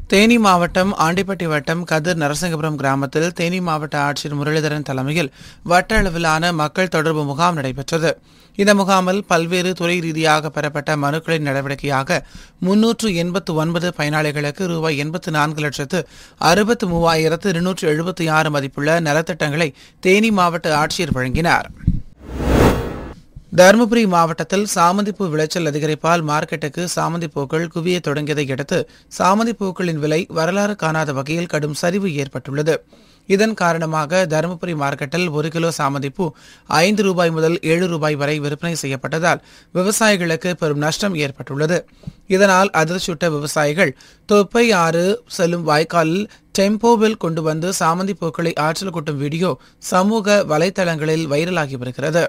தேனி மாவட்டம் ஆண்டிப்பட்டி வட்டம் கதிர் நரசிங்கபுரம் கிராமத்தில் தேனி மாவட்ட ஆட்சியர் முரளிதரன் தலைமையில் வட்ட அளவிலான மக்கள் தொடர்பு முகாம் நடைபெற்றது இந்த முகாமில் பல்வேறு துறை ரீதியாக பெறப்பட்ட மனுக்களின் நடவடிக்கையாக முன்னூற்று எண்பத்து ஒன்பது பயனாளிகளுக்கு ரூபாய் எண்பத்து நான்கு லட்சத்து அறுபத்து மூவாயிரத்து இருநூற்று எழுபத்தி ஆறு மதிப்புள்ள நலத்திட்டங்களை தேனி மாவட்ட ஆட்சியர் வழங்கினார் தருமபுரி மாவட்டத்தில் சாமந்திப்பூ விளைச்சல் அதிகரிப்பால் மார்க்கெட்டுக்கு சாமந்தி பூக்கள் குவிய தொடங்கியதை அடுத்து சாமந்தி பூக்களின் விலை வரலாறு காணாத வகையில் கடும் சரிவு ஏற்பட்டுள்ளது இதன் காரணமாக தருமபுரி மார்க்கெட்டில் ஒரு கிலோ சாமந்திப்பூ ஐந்து ரூபாய் முதல் ஏழு ரூபாய் வரை விற்பனை செய்யப்பட்டதால் விவசாயிகளுக்கு பெரும் நஷ்டம் ஏற்பட்டுள்ளது இதனால் அதிர்ச்சியுட்ட விவசாயிகள் தொப்பை ஆறு செல்லும் வாய்க்காலில் டெம்போவில் கொண்டு வந்து சாமந்தி பூக்களை ஆற்றல் கொட்டும் வீடியோ சமூக வலைதளங்களில் வைரலாகி வருகிறது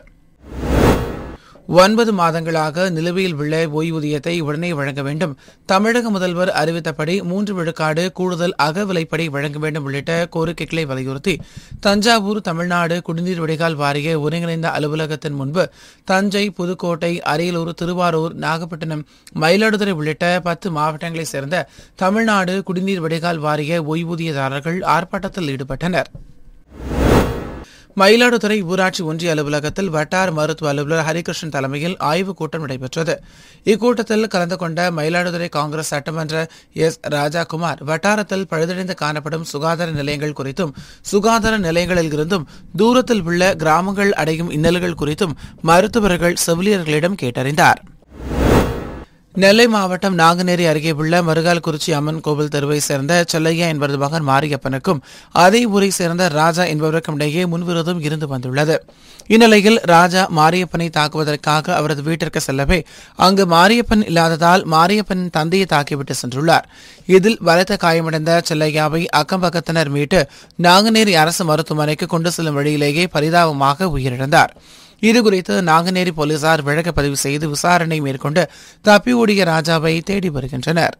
ஒன்பது மாதங்களாக நிலுவையில் உள்ள ஓய்வூதியத்தை உடனே வழங்க வேண்டும் தமிழக முதல்வர் அறிவித்தபடி மூன்று விழுக்காடு கூடுதல் அகவிலைப்படி வழங்க வேண்டும் உள்ளிட்ட கோரிக்கைகளை வலியுறுத்தி தஞ்சாவூர் தமிழ்நாடு குடிநீர் வடிகால் வாரிய ஒருங்கிணைந்த அலுவலகத்தின் முன்பு தஞ்சை புதுக்கோட்டை அரியலூர் திருவாரூர் நாகப்பட்டினம் மயிலாடுதுறை உள்ளிட்ட பத்து மாவட்டங்களைச் சேர்ந்த தமிழ்நாடு குடிநீர் வடிகால் வாரிய ஓய்வூதியதாரர்கள் ஆர்ப்பாட்டத்தில் ஈடுபட்டனர் மயிலாடுதுறை ஊராட்சி ஒன்றிய அலுவலகத்தில் வட்டார மருத்துவ அலுவலர் ஹரிகிருஷ்ணன் தலைமையில் ஆய்வுக் கூட்டம் நடைபெற்றது இக்கூட்டத்தில் கலந்து கொண்ட மயிலாடுதுறை காங்கிரஸ் சட்டமன்ற எஸ் ராஜாகுமார் வட்டாரத்தில் பழுதடைந்து காணப்படும் சுகாதார நிலையங்கள் குறித்தும் சுகாதார நிலையங்களில் இருந்தும் தூரத்தில் உள்ள கிராமங்கள் அடையும் இன்னல்கள் குறித்தும் மருத்துவர்கள் செவிலியர்களிடம் கேட்டறிந்தார் நெல்லை மாவட்டம் நாங்குநேரி அருகே உள்ள மருகால்குறிச்சி அம்மன் கோவில் தெருவை சேர்ந்த செல்லையா என்பது மகன் மாரியப்பனுக்கும் அதே ஊரை சேர்ந்த ராஜா என்பவருக்கும் இடையே முன்விரோதம் இருந்து வந்துள்ளது இந்நிலையில் ராஜா மாரியப்பனை தாக்குவதற்காக அவரது வீட்டிற்கு செல்லவே அங்கு மாரியப்பன் இல்லாததால் மாரியப்பனின் தந்தையை தாக்கிவிட்டு சென்றுள்ளார் இதில் பலத்த காயமடைந்த செல்லையாவை அக்கம்பக்கத்தினர் மீட்டு நாங்குநேரி அரசு மருத்துவமனைக்கு கொண்டு செல்லும் வழியிலேயே பரிதாபமாக உயிரிழந்தார் இதுகுறித்து நாங்குநேரி போலீசார் வழக்கு பதிவு செய்து விசாரணை மேற்கொண்டு தப்பி ஓடிய ராஜாவை தேடி வருகின்றனர்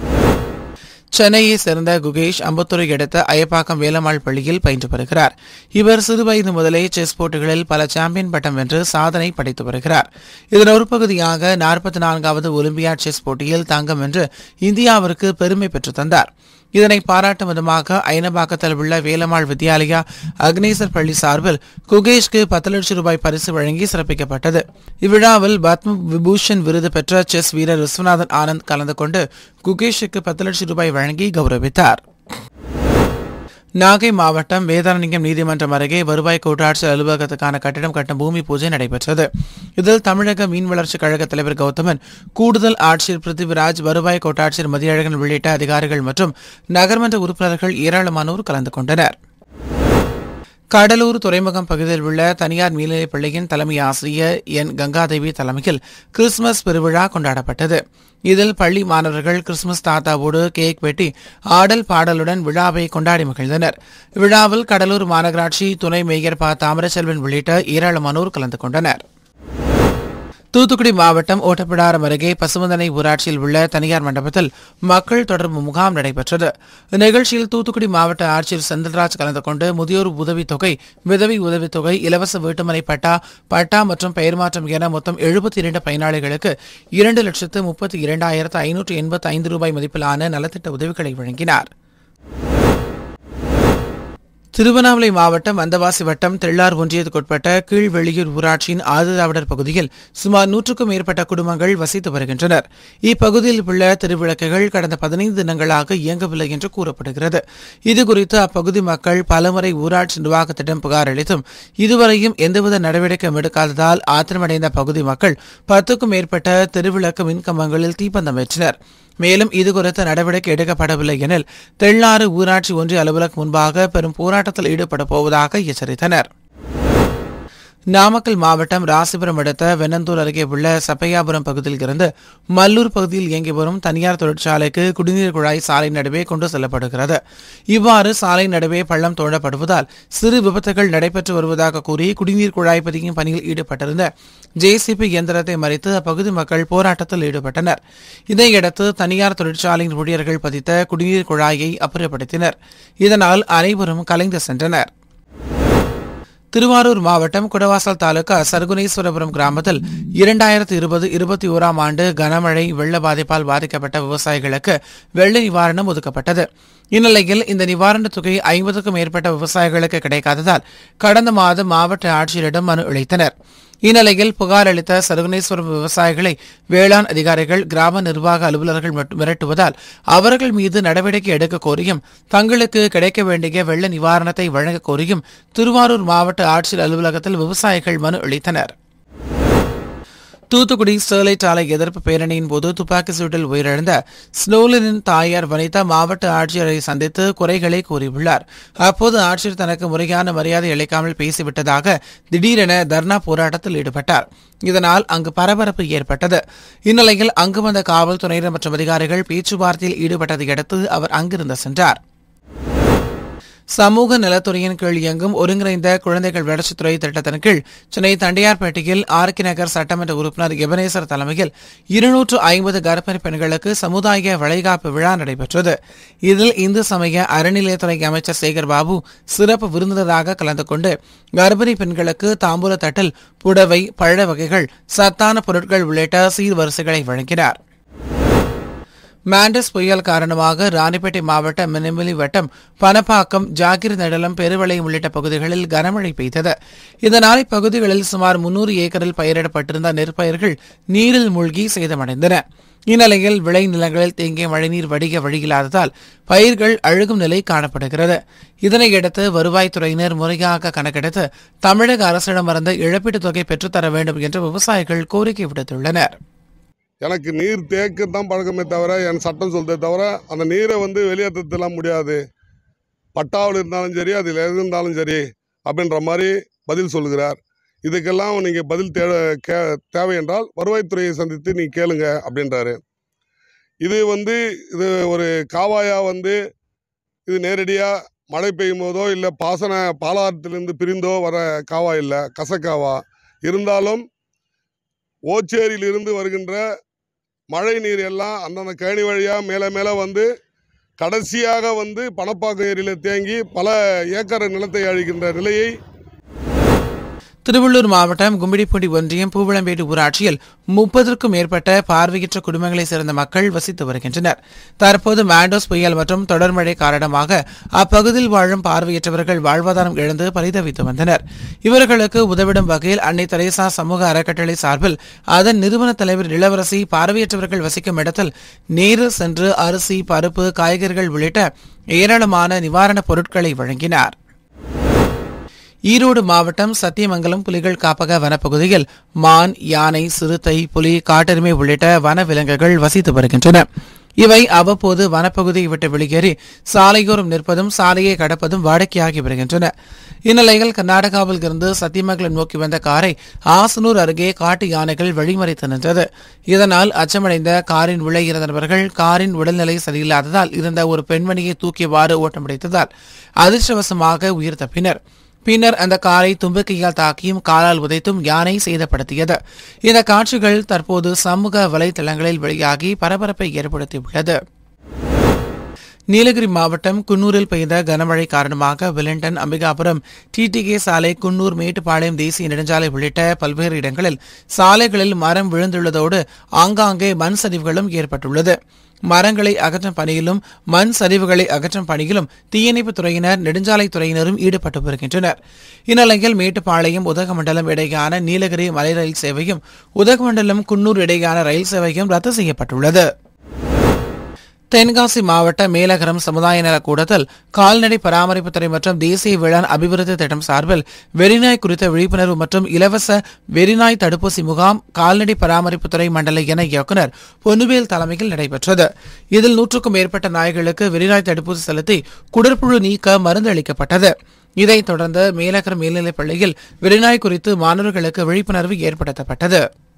சென்னையை சேர்ந்த குகேஷ் அம்பத்தூரை அடுத்த அயப்பாக்கம் வேலம்மாள் பள்ளியில் பயின்று வருகிறார் இவர் சிறுவயது முதலே செஸ் போட்டிகளில் பல சாம்பியன் பட்டம் வென்று சாதனை படைத்து வருகிறார் இதன் ஒரு பகுதியாக நாற்பத்தி நான்காவது ஒலிம்பியாட் செஸ் போட்டியில் தங்கம் வென்று இந்தியாவிற்கு பெருமை பெற்றுத் தந்தார் இதனை பாராட்டும் விதமாக ஐனபாக்கத்தில் உள்ள வேலம்மாள் வித்யாலயா அக்னேசர் பள்ளி சார்பில் குகேஷ்க்கு பத்து லட்சம் ரூபாய் பரிசு வழங்கி சிறப்பிக்கப்பட்டது இவ்விழாவில் பத்ம விபூஷன் விருது பெற்ற செஸ் வீரர் விஸ்வநாதன் ஆனந்த் கலந்து கொண்டு குகேஷுக்கு பத்து லட்சம் ரூபாய் வழங்கி கௌரவித்தார் நாகை மாவட்டம் வேதாரண்யம் நீதிமன்றம் அருகே வருவாய் கூட்டாட்சி அலுவலகத்துக்கான கட்டிடம் கட்டும் பூமி பூஜை நடைபெற்றது இதில் தமிழக மீன் வளர்ச்சிக் கழக தலைவர் கௌதமன் கூடுதல் ஆட்சியர் பிருத்திவிராஜ் வருவாய் கோட்டாட்சியர் மதியழகன் உள்ளிட்ட அதிகாரிகள் மற்றும் நகர்மன்ற உறுப்பினர்கள் ஏராளமானோர் கலந்து கொண்டனர் கடலூர் துறைமுகம் பகுதியில் உள்ள தனியார் மேல்நிலைப் பள்ளியின் தலைமை ஆசிரியர் என் கங்காதேவி தலைமையில் கிறிஸ்துமஸ் பெருவிழா கொண்டாடப்பட்டது இதில் பள்ளி மாணவர்கள் கிறிஸ்துமஸ் தாத்தாவோடு கேக் வெட்டி ஆடல் பாடலுடன் விழாவை கொண்டாடி மகிழ்ந்தனர் விழாவில் கடலூர் மாநகராட்சி துணை மேயர் ப தாமரச்செல்வன் உள்ளிட்ட ஏராளமானோர் கலந்து கொண்டனர் தூத்துக்குடி மாவட்டம் ஓட்டப்பிடாரம் அருகே பசுமந்தனை ஊராட்சியில் உள்ள தனியார் மண்டபத்தில் மக்கள் தொடர்பு முகாம் நடைபெற்றது இந்நிகழ்ச்சியில் தூத்துக்குடி மாவட்ட ஆட்சியர் செந்தில்ராஜ் கலந்து கொண்டு முதியோர் உதவித்தொகை விதவை உதவித்தொகை இலவச வீட்டுமனை பட்டா பட்டா மற்றும் பெயர் மாற்றம் என மொத்தம் எழுபத்தி இரண்டு பயனாளிகளுக்கு இரண்டு லட்சத்து முப்பத்தி இரண்டாயிரத்து ஐநூற்று எண்பத்தி ஐந்து ரூபாய் மதிப்பிலான நலத்திட்ட உதவிகளை வழங்கினார் திருவண்ணாமலை மாவட்டம் வந்தவாசி வட்டம் தெள்ளார் ஒன்றியத்துக்குட்பட்ட கீழ்வெளியூர் ஊராட்சியின் ஆதிதிராவிடர் பகுதியில் சுமார் நூற்றுக்கும் மேற்பட்ட குடும்பங்கள் வசித்து வருகின்றனர் இப்பகுதியில் உள்ள திருவிளக்குகள் கடந்த பதினைந்து தினங்களாக இயங்கவில்லை என்று கூறப்படுகிறது இதுகுறித்து அப்பகுதி மக்கள் பலமுறை ஊராட்சி நிர்வாகத்திடம் புகார் அளித்தும் இதுவரையும் எந்தவித நடவடிக்கையும் எடுக்காததால் ஆத்திரமடைந்த பகுதி மக்கள் பத்துக்கும் மேற்பட்ட திருவிளக்கு மின்கம்பங்களில் தீப்பந்தம் ஏற்றினர் மேலும் இதுகுறித்து நடவடிக்கை எடுக்கப்படவில்லை எனில் தெள்ளாறு ஊராட்சி ஒன்றிய அலுவலகம் முன்பாக பெரும் போராட்டத்தில் ஈடுபட போவதாக எச்சரித்தனர் நாமக்கல் மாவட்டம் ராசிபுரம் அடுத்த வெண்ணந்தூர் அருகே உள்ள சப்பையாபுரம் பகுதியில் இருந்து மல்லூர் பகுதியில் இயங்கி வரும் தனியார் தொழிற்சாலைக்கு குடிநீர் குழாய் சாலை நடுவே கொண்டு செல்லப்படுகிறது இவ்வாறு சாலை நடுவே பள்ளம் தோண்டப்படுவதால் சிறு விபத்துகள் நடைபெற்று வருவதாக கூறி குடிநீர் குழாய் பதிக்கும் பணியில் ஈடுபட்டிருந்த ஜேசிபி இயந்திரத்தை மறித்து அப்பகுதி மக்கள் போராட்டத்தில் ஈடுபட்டனர் இதையடுத்து தனியார் தொழிற்சாலையின் ஊழியர்கள் பதித்த குடிநீர் குழாயை அப்புறப்படுத்தினர் இதனால் அனைவரும் கலைந்து சென்றனர் திருவாரூர் மாவட்டம் குடவாசல் தாலுகா சர்குனேஸ்வரபுரம் கிராமத்தில் இரண்டாயிரத்து இருபது இருபத்தி ஓராம் ஆண்டு கனமழை வெள்ள பாதிப்பால் பாதிக்கப்பட்ட விவசாயிகளுக்கு வெள்ள நிவாரணம் ஒதுக்கப்பட்டது இந்நிலையில் இந்த நிவாரணத் தொகை ஐம்பதுக்கும் மேற்பட்ட விவசாயிகளுக்கு கிடைக்காததால் கடந்த மாதம் மாவட்ட ஆட்சியரிடம் மனு அளித்தனர் இந்நிலையில் புகார் அளித்த சருகனேஸ்வரம் விவசாயிகளை வேளாண் அதிகாரிகள் கிராம நிர்வாக அலுவலர்கள் மட்டும் மிரட்டுவதால் அவர்கள் மீது நடவடிக்கை எடுக்க கோரியும் தங்களுக்கு கிடைக்க வேண்டிய வெள்ள நிவாரணத்தை வழங்க கோரியும் திருவாரூர் மாவட்ட ஆட்சியர் அலுவலகத்தில் விவசாயிகள் மனு அளித்தனர் தூத்துக்குடி ஸ்டெர்லைட் ஆலை எதிர்ப்பு பேரணியின் போது துப்பாக்கி சூட்டில் உயிரிழந்த ஸ்னோலினின் தாயார் வனிதா மாவட்ட ஆட்சியரை சந்தித்து குறைகளை கூறியுள்ளார் அப்போது ஆட்சியர் தனக்கு முறையான மரியாதை அளிக்காமல் பேசிவிட்டதாக திடீரென தர்ணா போராட்டத்தில் ஈடுபட்டார் இதனால் அங்கு பரபரப்பு ஏற்பட்டது இந்நிலையில் அங்கு வந்த காவல்துறையினர் மற்றும் அதிகாரிகள் பேச்சுவார்த்தையில் ஈடுபட்டதை அடுத்து அவர் அங்கிருந்து சென்றார் சமூக நலத்துறையின் கீழ் இயங்கும் ஒருங்கிணைந்த குழந்தைகள் வளர்ச்சித்துறை திட்டத்தின் கீழ் சென்னை தண்டையார்பேட்டையில் ஆர்கி நகர் சட்டமன்ற உறுப்பினர் எபனேசர் தலைமையில் இருநூற்று ஐம்பது கர்ப்பிணி பெண்களுக்கு சமுதாய வளைகாப்பு விழா நடைபெற்றது இதில் இந்து சமய அறநிலையத்துறை அமைச்சர் சேகர் பாபு சிறப்பு விருந்தினராக கலந்து கொண்டு கர்ப்பிணி பெண்களுக்கு தாம்பூல தட்டில் புடவை பழ வகைகள் சத்தான பொருட்கள் உள்ளிட்ட சீர்வரிசைகளை வழங்கினார் மாண்டஸ் புயல் காரணமாக ராணிப்பேட்டை மாவட்ட மினிமிலி வட்டம் பனப்பாக்கம் ஜாகிர் நெடலம் பெருவளையம் உள்ளிட்ட பகுதிகளில் கனமழை பெய்தது இதனால் இப்பகுதிகளில் சுமார் முன்னூறு ஏக்கரில் பயிரிடப்பட்டிருந்த நெற்பயிர்கள் நீரில் மூழ்கி சேதமடைந்தன இந்நிலையில் விளை நிலங்களில் தேங்கிய மழைநீர் வடிக வழியில்லாததால் பயிர்கள் அழுகும் நிலை காணப்படுகிறது இதனையடுத்து வருவாய்த்துறையினர் முறையாக கணக்கெடுத்து தமிழக அரசிடமிருந்து இழப்பீட்டுத் தொகை பெற்றுத்தர வேண்டும் என்று விவசாயிகள் கோரிக்கை விடுத்துள்ளனர் எனக்கு நீர் தேக்க தான் பழக்கமே தவிர என் சட்டம் சொல்றதே தவிர அந்த நீரை வந்து வெளியேற்றலாம் முடியாது பட்டாவில் இருந்தாலும் சரி அதில் எது இருந்தாலும் சரி அப்படின்ற மாதிரி பதில் சொல்லுகிறார் இதுக்கெல்லாம் நீங்கள் பதில் தே கே தேவை என்றால் வருவாய்த்துறையை சந்தித்து நீ கேளுங்க அப்படின்றாரு இது வந்து இது ஒரு காவாயா வந்து இது நேரடியாக மழை பெய்யும் போதோ இல்லை பாசன பாலாற்றிலிருந்து பிரிந்தோ வர காவா இல்லை கசக்காவா இருந்தாலும் ஓச்சேரியிலிருந்து வருகின்ற மழை நீர் எல்லாம் அந்தந்த கேணி வழியாக மேலே மேலே வந்து கடைசியாக வந்து பணப்பாக்கம் ஏரியில் தேங்கி பல ஏக்கர் நிலத்தை அழிக்கின்ற நிலையை திருவள்ளூர் மாவட்டம் கும்மிடிப்பூண்டி ஒன்றியம் பூவளம்பேடு ஊராட்சியில் முப்பதற்கும் மேற்பட்ட பார்வையற்ற குடும்பங்களைச் சேர்ந்த மக்கள் வசித்து வருகின்றனர் தற்போது மாண்டோஸ் புயல் மற்றும் தொடர் மழை காரணமாக அப்பகுதியில் வாழும் பார்வையற்றவர்கள் வாழ்வாதாரம் இழந்து பரிதவித்து வந்தனர் இவர்களுக்கு உதவிடும் வகையில் அன்னை தெரேசா சமூக அறக்கட்டளை சார்பில் அதன் நிறுவன தலைவர் இளவரசி பார்வையற்றவர்கள் வசிக்கும் இடத்தில் நேரில் சென்று அரிசி பருப்பு காய்கறிகள் உள்ளிட்ட ஏராளமான நிவாரணப் பொருட்களை வழங்கினார் ஈரோடு மாவட்டம் சத்தியமங்கலம் புலிகள் காப்பக வனப்பகுதியில் மான் யானை சிறுத்தை புலி காட்டெருமை உள்ளிட்ட வனவிலங்குகள் வசித்து வருகின்றன இவை அவ்வப்போது வனப்பகுதியை விட்டு வெளியேறி சாலையோரம் நிற்பதும் சாலையை கடப்பதும் வாடிக்கையாகி வருகின்றன இந்நிலையில் கர்நாடகாவில் இருந்து சத்தியமங்கலம் நோக்கி வந்த காரை ஆசனூர் அருகே காட்டு யானைகள் வழிமறைத்து நின்றது இதனால் அச்சமடைந்த காரின் உள்ளே இருந்த நபர்கள் காரின் உடல்நிலை சரியில்லாததால் இருந்த ஒரு பெண்மணியை தூக்கியவாறு ஓட்டமடைத்ததால் அதிர்ஷ்டவசமாக உயிர் தப்பினர் பின்னர் அந்த காரை தும்பிக்கையால் தாக்கியும் காலால் உதைத்தும் யானை சேதப்படுத்தியது இந்த காட்சிகள் தற்போது சமூக வலைதளங்களில் வெளியாகி பரபரப்பை ஏற்படுத்தியுள்ளது நீலகிரி மாவட்டம் குன்னூரில் பெய்த கனமழை காரணமாக வெலிங்டன் அம்பிகாபுரம் டிடிகே சாலை குன்னூர் மேட்டுப்பாளையம் தேசிய நெடுஞ்சாலை உள்ளிட்ட பல்வேறு இடங்களில் சாலைகளில் மரம் விழுந்துள்ளதோடு ஆங்காங்கே மண் சரிவுகளும் ஏற்பட்டுள்ளது மரங்களை அகற்றும் பணியிலும் மண் சரிவுகளை அகற்றும் பணியிலும் தீயணைப்புத் துறையினர் நெடுஞ்சாலைத் துறையினரும் ஈடுபட்டு வருகின்றனர் இந்நிலையில் மேட்டுப்பாளையம் உதகமண்டலம் இடையேயான நீலகிரி மலை ரயில் சேவையும் உதகமண்டலம் குன்னூர் இடையேயான ரயில் சேவையும் ரத்து செய்யப்பட்டுள்ளது தென்காசி மாவட்ட மேலகரம் சமுதாய நல கூடத்தில் கால்நடை பராமரிப்புத்துறை மற்றும் தேசிய வேளாண் அபிவிருத்தி திட்டம் சார்பில் வெறிநாய் குறித்த விழிப்புணர்வு மற்றும் இலவச வெறிநாய் தடுப்பூசி முகாம் கால்நடை பராமரிப்புத்துறை மண்டல இணை இயக்குநர் பொன்னுவேல் தலைமையில் நடைபெற்றது இதில் நூற்றுக்கும் மேற்பட்ட நாய்களுக்கு வெறிநாய் தடுப்பூசி செலுத்தி குடற்புழு நீக்க மருந்து அளிக்கப்பட்டது இதைத் தொடர்ந்து மேலகரம் மேல்நிலைப் பள்ளியில் வெறிநாய் குறித்து மாணவர்களுக்கு விழிப்புணர்வு ஏற்படுத்தப்பட்டது